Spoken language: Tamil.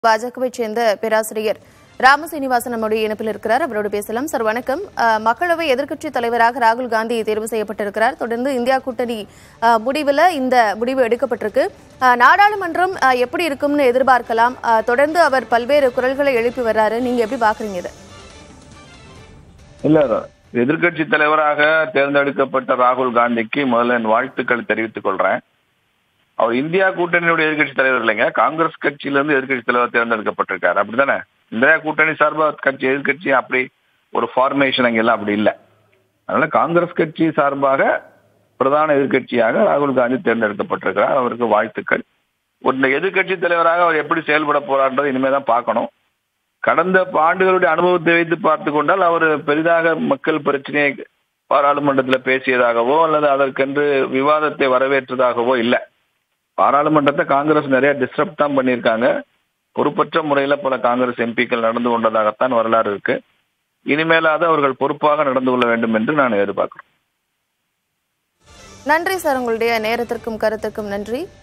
பாஜகவை சேர்ந்த பேராசிரியர் ராமசீனிவாசன் நம்முடைய இணைப்பில் இருக்கிறார் அவரோடு பேசலாம் சார் வணக்கம் அஹ், மக்களவை எதிர்க்கட்சி தலைவராக ராகுல் காந்தி தேர்வு செய்யப்பட்டிருக்கிறார் தொடர்ந்து இந்தியா கூட்டணி அஹ், முடிவுல இந்த முடிவு எடுக்கப்பட்டிருக்கு அஹ், நாடாளுமன்றம் அஹ், எப்படி இருக்கும்னு எதிர்பார்க்கலாம் அஹ், தொடர்ந்து அவர் பல்வேறு குரல்களை எழுப்பி வர்றாரு நீங்க எப்படி பாக்குறீங்க இதை இல்ல எதிர்க்கட்சி தலைவராக தேர்ந்தெடுக்கப்பட்ட ராகுல் காந்திக்கு முதல்ல என் வாழ்த்துக்கள் தெரிவித்துக் கொள்றேன் அவர் இந்தியா கூட்டணியுடைய எதிர்க்கட்சி தலைவர் இல்லைங்க காங்கிரஸ் கட்சியில இருந்து எதிர்க்கட்சி தலைவர் தேர்ந்தெடுக்கப்பட்டிருக்காரு அப்படிதானே இந்தியா கூட்டணி சார்பா கட்சி எதிர்க்கட்சி அப்படி ஒரு ஃபார்மேஷன் அங்கெல்லாம் அப்படி இல்லை அதனால காங்கிரஸ் கட்சி சார்பாக பிரதான எதிர்க்கட்சியாக ராகுல் காந்தி தேர்ந்தெடுக்கப்பட்டிருக்கிறார் அவருக்கு வாழ்த்துக்கள் ஒரு எதிர்க்கட்சி தலைவராக அவர் எப்படி செயல்பட போறார்ன்றது இனிமே தான் பார்க்கணும் கடந்த ஆண்டுகளுடைய அனுபவத்தை வைத்து பார்த்து கொண்டால் அவர் பெரிதாக மக்கள் பிரச்சனையை பாராளுமன்றத்தில் பேசியதாகவோ அல்லது அதற்கென்று விவாதத்தை வரவேற்றதாகவோ இல்லை பாராளுமன்றத்தை காங்கிரஸ் நிறைய டிஸ்டர்ப் தான் பண்ணியிருக்காங்க பொறுப்பற்ற முறையில பல காங்கிரஸ் எம்பிக்கள் நடந்து கொண்டதாகத்தான் வரலாறு இருக்கு இனிமேலாவது அவர்கள் பொறுப்பாக நடந்து கொள்ள வேண்டும் என்று நான் எதிர்பார்க்கிறேன் நன்றி சார் உங்களுடைய நேரத்திற்கும் கருத்துக்கும் நன்றி